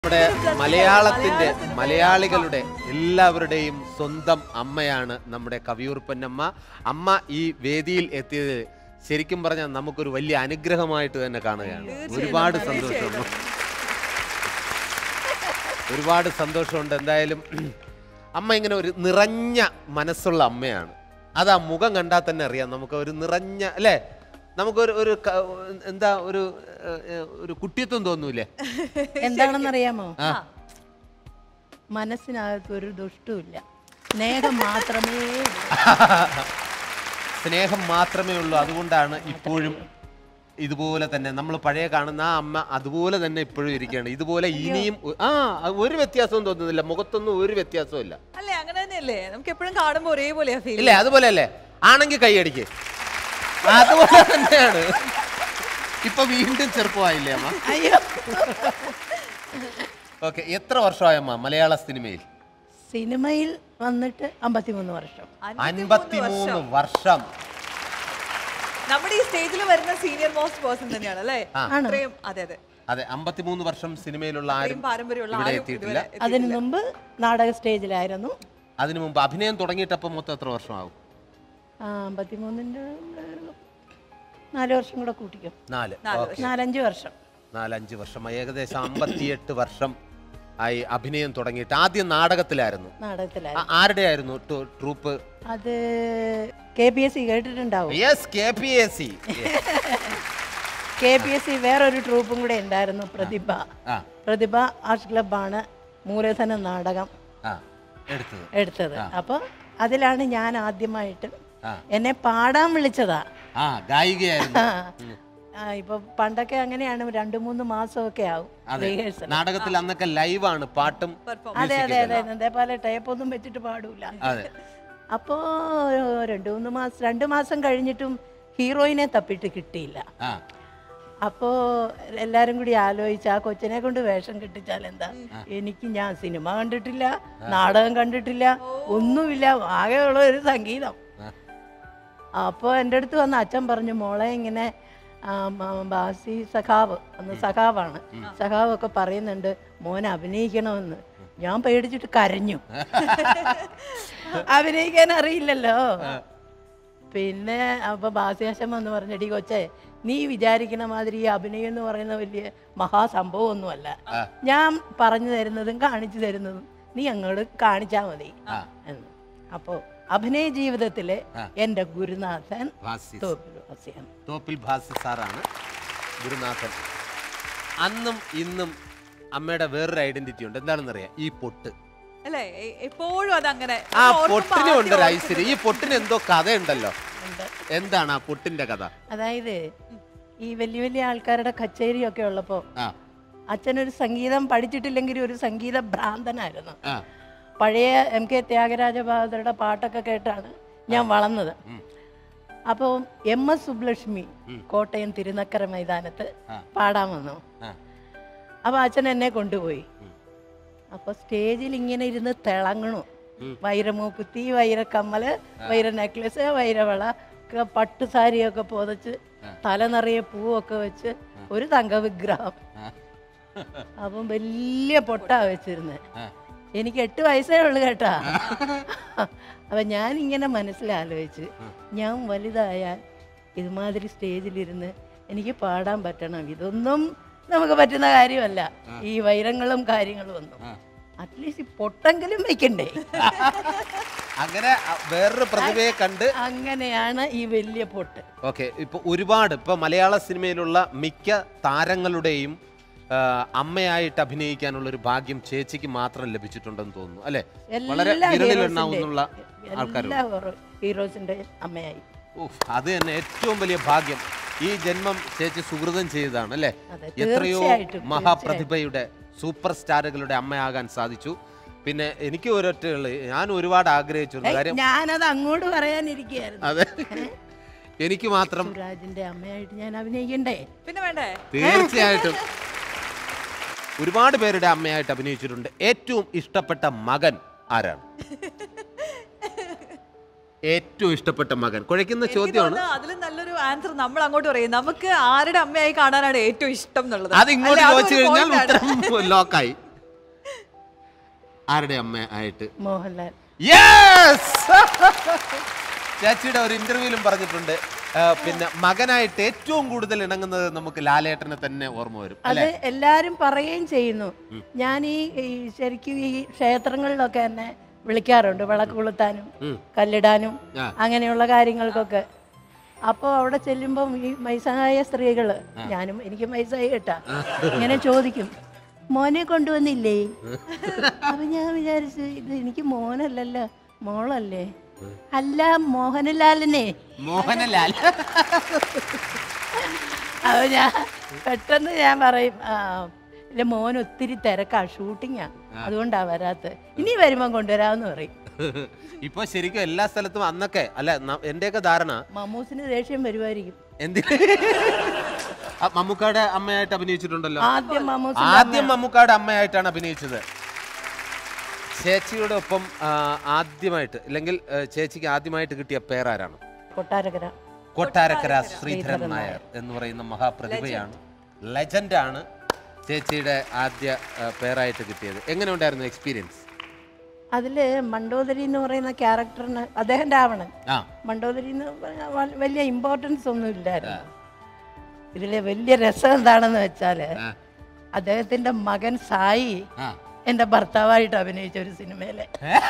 നമ്മുടെ മലയാളത്തിന്റെ മലയാളികളുടെ എല്ലാവരുടെയും സ്വന്തം അമ്മയാണ് നമ്മുടെ കവിയൂർപ്പന്നമ്മ അമ്മ ഈ വേദിയിൽ എത്തിയത് ശരിക്കും പറഞ്ഞാൽ നമുക്കൊരു വലിയ അനുഗ്രഹമായിട്ട് തന്നെ കാണുകയാണ് ഒരുപാട് സന്തോഷം ഒരുപാട് സന്തോഷമുണ്ട് എന്തായാലും അമ്മ ഇങ്ങനെ ഒരു നിറഞ്ഞ മനസ്സുള്ള അമ്മയാണ് അത് ആ മുഖം കണ്ടാൽ തന്നെ അറിയാം നമുക്ക് ഒരു നിറഞ്ഞ അല്ലേ നമുക്കൊരു ഒരു ക- എന്താ ഒരു ഏഹ്, ഏഹ്, ഒരു കുട്ടിത്വം തോന്നൂലേ എന്താണെന്നറിയാമോ ആ മനസ്സിനകത്ത് ഒരു ദുഷ്ടമില്ല സ്നേഹം മാത്രമേ ഉള്ളൂ. സ്നേഹം മാത്രമേ ഉള്ളൂ അതുകൊണ്ടാണ് ഇപ്പോഴും ഇതുപോലെ തന്നെ നമ്മൾ പഴയ കാണുന്ന ആ അമ്മ അതുപോലെ തന്നെ ഇപ്പോഴും ഇരിക്കുകയാണ് ഇതുപോലെ ഇനിയും ഒ- ആ ഒരു വ്യത്യാസവും തോന്നുന്നില്ല മുഖത്തൊന്നും ഒരു വ്യത്യാസവും ഇല്ല അല്ലേ അങ്ങനെ തന്നെയല്ലേ നമുക്ക് എപ്പോഴും കാണുമ്പോ ഒരേപോലെയാ ഫീൽ ഇല്ലേ അതുപോലെ അല്ലേ ആണെങ്കിൽ കൈയടിക്ക് അതുപോലെ തന്നെയാണ് ഇപ്പൊ വീണ്ടും ചെറുപ്പമായില്ലേ അമ്മ അയ്യോ ഓക്കെ എത്ര വർഷമായി അമ്മ മലയാള സിനിമയിൽ സിനിമയിൽ വന്നിട്ട് അമ്പത്തിമൂന്ന് വർഷം അൻപത്തിമൂന്ന് വർഷം നമ്മുടെ ഈ സ്റ്റേജിൽ വരുന്ന സീനിയർ മോസ്റ്റ് പേഴ്സൺ തന്നെയാണ് അല്ലേ ആ. അത്രയും അതെ അതെ അതെ അമ്പത്തിമൂന്ന് വർഷം സിനിമയിലുള്ള ആരും അത്രയും പാരമ്പര്യമുള്ള ഇവിടെ ആരും എത്തിയിട്ടില്ല ഇതുവരെ എത്തി- അതിനു മുമ്പ് നാടക സ്റ്റേജിലായിരുന്നു അതിനു മുമ്പ് അഭിനയം തുടങ്ങിയിട്ടപ്പം മൊത്തം എത്ര വർഷമാകും ആ, അമ്പത്തിമൂന്നിൻ്റെ നാല് വർഷം കൂടെ കൂട്ടിക്കും നാല് നാല് ഓക്കെ നാലഞ്ച് വർഷം നാലഞ്ച് വർഷം ഏകദേശം അമ്പത്തിയെട്ട് വർഷം ആയി അഭിനയം തുടങ്ങിയിട്ട് ആദ്യം നാടകത്തിലായിരുന്നു നാടകത്തിലായിരുന്നു ആ- ആരുടെയായിരുന്നു ടു- ട്രൂപ്പ് അത് കെ പി എസ് സി കേട്ടിട്ടുണ്ടാവും yes K P S C K P S C വേറൊരു ട്രൂപ്പും കൂടെ ഉണ്ടായിരുന്നു പ്രതിഭ ആ പ്രതിഭ ആർട്സ് ക്ലബ്ബാണ് മൂലധന നാടകം ആ എടുത്തത് എടുത്തത് അപ്പോൾ അതിലാണ് ഞാൻ ആദ്യമായിട്ട് ആ. എന്നെ പാടാൻ വിളിച്ചതാ ആ ഗായികയായിരുന്നു ആ, ഇപ്പൊ പണ്ടൊക്കെ അങ്ങനെയാണ് രണ്ട് മൂന്ന് മാസമൊക്കെ ആവും അതെ റിഹേഴ്സൽ നാടകത്തിൽ അന്നൊക്കെ ലൈവാണ് പാട്ടും അതെ അതെ അതെ അതേപോലെ ടേപ്പൊന്നും വെച്ചിട്ട് പാടൂല അതെ അപ്പോ രണ്ട് മൂന്ന് മാസം രണ്ട് മാസം കഴിഞ്ഞിട്ടും ഹീറോയിനെ തപ്പിട്ട് കിട്ടിയില്ല ആ അപ്പോ എല്ലാരും കൂടി ആലോചിച്ച് ആ കൊച്ചിനെ കൊണ്ട് വേഷം കിട്ടിച്ചാൽ എന്താ എനിക്ക് ഞാൻ സിനിമ കണ്ടിട്ടില്ല നാടകം കണ്ടിട്ടില്ല ഒന്നുമില്ല ആകെയുള്ള ഒരു സംഗീതം അപ്പോൾ എൻ്റെ അടുത്ത് വന്ന് അച്ഛൻ പറഞ്ഞു മോളെ ഇങ്ങനെ ആ, മ- ബാസി സഖാവ് അന്ന് സഖാവാണ് സഖാവൊക്കെ പറയുന്നുണ്ട് മോൻ അഭിനയിക്കണമെന്ന് ഞാൻ പേടിച്ചിട്ട് കരഞ്ഞു അഭിനയിക്കാൻ അറിയില്ലല്ലോ പിന്നെ അപ്പൊ ബാസിയാശം വന്ന് പറഞ്ഞടി കൊച്ചേ നീ വിചാരിക്കണ മാതിരി ഈ അഭിനയം എന്ന് പറയുന്ന വലിയ മഹാസംഭവമൊന്നുമല്ല ഞാൻ പറഞ്ഞു തരുന്നതും കാണിച്ചു തരുന്നതും നീ അങ്ങോട്ട് കാണിച്ചാ മതി എന്ന് അപ്പോൾ അഭിനയ ജീവിതത്തിലെ എൻ്റെ ഗുരുനാഥൻ ഭാസി തോപ്പിൽ വാസിയാണ് തോപ്പിൽ ഭാസി സാറാണ് ഗുരുനാഥൻ അന്നും ഇന്നും അമ്മയുടെ വേറൊരു ഐഡന്റിറ്റി ഉണ്ട് എന്താണെന്നറിയാം ഈ പൊട്ട് അല്ലേ എ- എപ്പോഴും അതങ്ങനെ ആ നമ്മൾ ഓർക്കുമ്പോ പൊട്ടിനും ഉണ്ട് ഒരു ആദ്യം ഐശ്വര്യം ഈ പൊട്ടിന് എന്തോ കഥയുണ്ടല്ലോ ഉണ്ട് എന്താണ് ആ പൊട്ടിന്റെ കഥ അതായത് ഈ വലിയ വലിയ ആൾക്കാരുടെ കച്ചേരിയൊക്കെ ഉള്ളപ്പോൾ ആ അച്ഛനൊരു സംഗീതം പഠിച്ചിട്ടില്ലെങ്കിൽ ഒരു സംഗീത ഭ്രാന്തനായിരുന്നു ആ പഴയ എം കെ ത്യാഗരാജ ബഹാദറുടെ പാട്ടൊക്കെ കേട്ടാണ് ഞാൻ വളർന്നത് അപ്പോൾ എം എസ് സുബ്ലക്ഷ്മി കോട്ടയം തിരുനക്കര മൈതാനത്ത് പാടാൻ വന്നു ആ. അപ്പോൾ അച്ഛൻ എന്നെ കൊണ്ടുപോയി അപ്പോൾ സ്റ്റേജിൽ ഇങ്ങനെ ഇരുന്ന് തിളങ്ങണു വൈരമൂക്കുത്തി വൈരക്കമ്മല് വൈര നെക്ലസ് വൈരവള ഒക്കെ പട്ടു സാരിയൊക്കെ പുതച്ച് തല നിറയെ പൂവൊക്കെ വെച്ച് ഒരു തങ്ക വിഗ്രഹം അപ്പം വലിയ പൊട്ടാ വെച്ചിരുന്നത് എനിക്ക് എട്ട് വയസ്സേ ഉള്ളു കേട്ടാ അപ്പൊ ഞാൻ ഇങ്ങനെ മനസ്സിലാലോചിച്ച് ഞാൻ വലുതായാൽ ഇതുമാതിരി സ്റ്റേജിലിരുന്ന് എനിക്ക് പാടാൻ പറ്റണം ഇതൊന്നും നമുക്ക് പറ്റുന്ന കാര്യമല്ല ഈ വൈരങ്ങളും കാര്യങ്ങളും ഒന്നും അറ്റ്ലീസ്റ്റ് പൊട്ടെങ്കിലും വെക്കണ്ടേ അങ്ങനെ അ- വേറൊരു പ്രതിഭയെ കണ്ട് അങ്ങനെയാണ് ഈ വലിയ പൊട്ട് ഓക്കെ ഇപ്പൊ ഒരുപാട് ഇപ്പൊ മലയാള സിനിമയിലുള്ള മിക്ക താരങ്ങളുടെയും ആ, അമ്മയായിട്ട് അഭിനയിക്കാനുള്ള ഒരു ഭാഗ്യം ചേച്ചിക്ക് മാത്രം ലഭിച്ചിട്ടുണ്ടെന്ന് തോന്നുന്നു അല്ലെ വളരെ എല്ലാ വിരലിലെണ്ണാവുന്നുള്ള ആൾക്കാരുണ്ട് എല്ലാ ഹീറോസിന്റെ അമ്മയായി ഉഫ്, അത് തന്നെ ഏറ്റവും വലിയ ഭാഗ്യം ഈ ജന്മം ചേച്ചി സുഹൃതം ചെയ്തതാണ് അല്ലേ അതെ, എത്രയോ തീർച്ചയായിട്ടും, മഹാപ്രതിഭയുടെ സൂപ്പർ സ്റ്റാറുകളുടെ അമ്മയാകാൻ സാധിച്ചു പിന്നെ എനിക്ക് ഒരൊറ്റ ഉള്ളു ഞാൻ ഒരുപാട് ആഗ്രഹിച്ചിരുന്നു കാര്യം ഞാനത് അങ്ങോട്ട് പറയാനിരിക്കുകയായിരുന്നു അതെ എനിക്ക് മാത്രം സുരാജിന്റെ അമ്മയായിട്ട് ഞാൻ അഭിനയിക്കണ്ടേ പിന്നെ വേണ്ടേ തീർച്ചയായിട്ടും ഒരുപാട് പേരുടെ അമ്മയായിട്ട് അഭിനയിച്ചിട്ടുണ്ട് ഏറ്റവും ഇഷ്ടപ്പെട്ട മകൻ ആരാണ് ഏറ്റവും ഇഷ്ടപ്പെട്ട മകൻ കുഴയ്ക്കുന്ന എനിക്ക് ചോദ്യമാണ് തോന്നുന്നു അതിലും നല്ലൊരു ആൻസർ നമ്മൾ അങ്ങോട്ട് പറയും നമുക്ക് ആരുടെ അമ്മയായി കാണാനാണ് ഏറ്റവും ഇഷ്ടം എന്നുള്ളത് അത് ഇങ്ങോട്ട് അല്ലേ? അതൊരു ചോദിച്ചു കഴിഞ്ഞാൽ point ആണ്. ഉത്തരം ലോക്കായി ആരുടെ അമ്മ ആയിട്ട് മോഹൻലാൽ യെസ് ചേച്ചിയുടെ ഒരു ഇന്റർവ്യൂവിലും പറഞ്ഞിട്ടുണ്ട് ആ, പിന്നെ മകനായിട്ട് ഏറ്റവും കൂടുതൽ ഇണങ്ങുന്നത് നമുക്ക് ലാലേട്ടനെ തന്നെ ഓർമ്മ വരും അത് അല്ലെ എല്ലാരും പറയുകയും ചെയ്യുന്നു ഞാൻ ഈ ഈ ശരിക്കും ഈ ക്ഷേത്രങ്ങളിലൊക്കെ എന്നെ വിളിക്കാറുണ്ട് വിളക്ക് കൊളുത്താനും കല്ലിടാനും ആ. അങ്ങനെയുള്ള കാര്യങ്ങൾക്കൊക്കെ അപ്പോൾ അവിടെ ചെല്ലുമ്പം ഈ വയസ്സായ സ്ത്രീകൾ ഞാനും എനിക്ക് വയസ്സായി കേട്ടാ ഇങ്ങനെ ചോദിക്കും മോനെ കൊണ്ടുവന്നില്ലേ അപ്പൊ ഞാൻ വിചാരിച്ചു ഇത് എനിക്ക് മോനല്ലല്ലോ മോളല്ലേ അല്ല മോഹൻലാലിനെ മോഹൻലാൽ അപ്പൊ ഞാൻ പെട്ടെന്ന് ഞാൻ പറയും ആ ഇല്ല മോൻ ഒത്തിരി തിരക്കാ ഷൂട്ടിങ്ങാ അതുകൊണ്ടാ വരാത്തത് ഇനി വരുമ്പം കൊണ്ടുവരാമെന്ന് പറയും ഇപ്പൊ ശരിക്കും എല്ലാ സ്ഥലത്തും അന്നൊക്കെ അല്ല ന- എന്റെയൊക്കെ ധാരണ മമ്മൂസിന് ദേഷ്യം വരുമായിരിക്കും എന്തിന് ആ, മമ്മൂക്കായുടെ അമ്മയായിട്ട് അഭിനയിച്ചിട്ടുണ്ടല്ലോ ആദ്യം മമ്മൂസ് ആദ്യം മമ്മൂക്കായുടെ അമ്മയായിട്ടാണ് അഭിനയിച്ചത് ചേച്ചിയുടെ ഒപ്പം ആ, ആദ്യമായിട്ട് അല്ലെങ്കിൽ ആ, ചേച്ചിക്ക് ആദ്യമായിട്ട് കിട്ടിയ പേരാരാണ് കൊട്ടാരക്കര കൊട്ടാരക്കര ശ്രീധരൻ നായർ എന്ന് പറയുന്ന മഹാപ്രതിഭയാണ് ലെജൻഡാണ് ചേച്ചിയുടെ ആദ്യ ആ, പേരായിട്ട് കിട്ടിയത് എങ്ങനെ ഉണ്ടായിരുന്നു എക്സ്പീരിയൻസ് അതില് മണ്ടോദരി എന്ന് പറയുന്ന ക്യാരക്ടറിന് അദ്ദേഹം രാവണൻ ആ മണ്ടോദരി എന്ന് പറഞ്ഞാൽ വ- വലിയ ഇമ്പോർട്ടൻസ് ഒന്നും ഇല്ലായിരുന്നു ഇതിലെ വലിയ രസം എന്താണെന്ന് വെച്ചാല് ആ. അദ്ദേഹത്തിന്റെ മകൻ സായി ആ എന്റെ ഭർത്താവായിട്ട് അഭിനയിച്ച ഒരു സിനിമയിലെ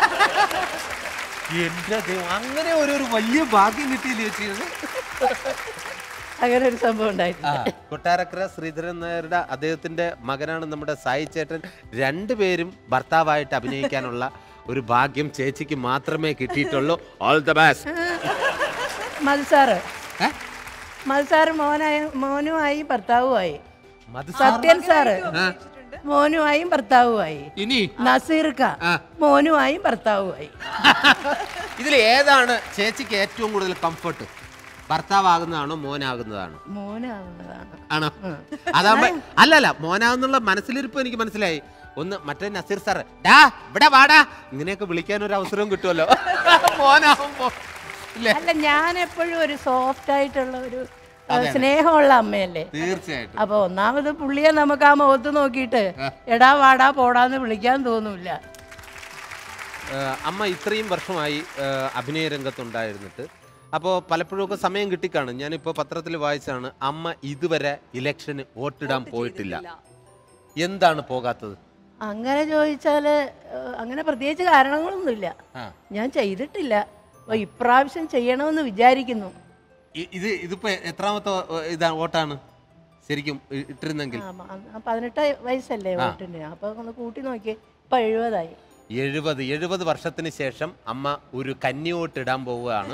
എന്റെ ദൈവം അങ്ങനെ ഒരു ഒരു വലിയ ഭാഗ്യം കിട്ടിയില്ലേ ചേച്ചി അങ്ങനെ ഒരു സംഭവം ആ, ഉണ്ടായിട്ടുണ്ട് കൊട്ടാരക്കര ശ്രീധരൻ നായരുടെ അദ്ദേഹത്തിന്റെ മകനാണ് നമ്മുടെ സായി ചേട്ടൻ രണ്ടുപേരും ഭർത്താവായിട്ട് അഭിനയിക്കാനുള്ള ഒരു ഭാഗ്യം ചേച്ചിക്ക് മാത്രമേ കിട്ടിയിട്ടുള്ളൂ ഓൾ ദ ബെസ്റ്റ് മത്സാറ് മത്സാറ് മോനായ മോനുമായി ഭർത്താവുമായി സത്യൻ സാറ് മോനുമായും ഭർത്താവുമായി ഇനി നസീർക്ക ആ. മോനുമായും ഭർത്താവുമായി ഇതിൽ ഏതാണ് ചേച്ചിക്ക് ഏറ്റവും കൂടുതൽ കംഫർട്ട് ഭർത്താവാകുന്നതാണോ മോനാകുന്നതാണോ മോനാവുന്നതാണ് ആണോ അതാകുമ്പോ അല്ലല്ല മോനാവുന്നുള്ള മനസ്സിലിരിപ്പ് എനിക്ക് മനസ്സിലായി ഒന്ന് മറ്റേ നസീർ സാറ് ഡാ ഇവിടെ വാടാ ഇങ്ങനെയൊക്കെ വിളിക്കാൻ ഒരു അവസരവും കിട്ടുമല്ലോ മോനാവുമ്പോ ഇല്ലേ അല്ല ഞാൻ എപ്പോഴും ഒരു സോഫ്റ്റ് ആയിട്ടുള്ള ഒരു ആ, സ്നേഹമുള്ള അമ്മയല്ലേ തീർച്ചയായിട്ടും അപ്പൊ ഒന്നാമത് പുള്ളിയെ നമുക്ക് ആ മുഖത്ത് നോക്കിയിട്ട് എടാ വാടാ പോടാന്ന് വിളിക്കാൻ തോന്നൂല ഏഹ് അമ്മ ഇത്രയും വർഷമായി ഏഹ് അഭിനയ രംഗത്തുണ്ടായിരുന്നിട്ട് അപ്പോൾ പലപ്പോഴും സമയം കിട്ടിക്കാണും ഞാനിപ്പോൾ പത്രത്തിൽ വായിച്ചാണ് അമ്മ ഇതുവരെ ഇലക്ഷന് വോട്ടിടാൻ പോയിട്ടില്ല എന്താണ് പോകാത്തത് അങ്ങനെ ചോദിച്ചാല് ഏഹ്, അങ്ങനെ പ്രത്യേകിച്ച് കാരണങ്ങളൊന്നുമില്ല ആ. ഞാൻ ചെയ്തിട്ടില്ല അപ്പൊ ഇപ്രാവശ്യം ചെയ്യണമെന്ന് വിചാരിക്കുന്നു ഇ- ഇത് ഇതിപ്പോ എത്രാമത്തെ ഏഹ്, ഇതാ വോട്ടാണ് ശരിക്കും ഇ- ഇട്ടിരുന്നെങ്കിൽ ആ, മ- ആ, പതിനെട്ട് വയസ്സല്ലേ വോട്ടിന് അപ്പൊ ഒന്ന് കൂട്ടി നോക്കി ഇപ്പൊ എഴുപതായി എഴുപത് എഴുപത് വർഷത്തിന് ശേഷം അമ്മ ഒരു കന്നി വോട്ടിടാൻ പോവുകയാണ്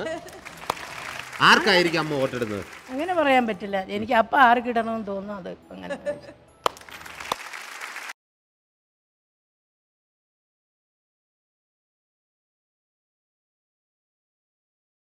ആർക്കായിരിക്കും അമ്മ വോട്ടിടുന്നത് അങ്ങനെ പറയാൻ പറ്റില്ല എനിക്ക് അപ്പൊ ആർക്ക് ഇടണമെന്ന് തോന്നുന്നു അത് അങ്ങനെ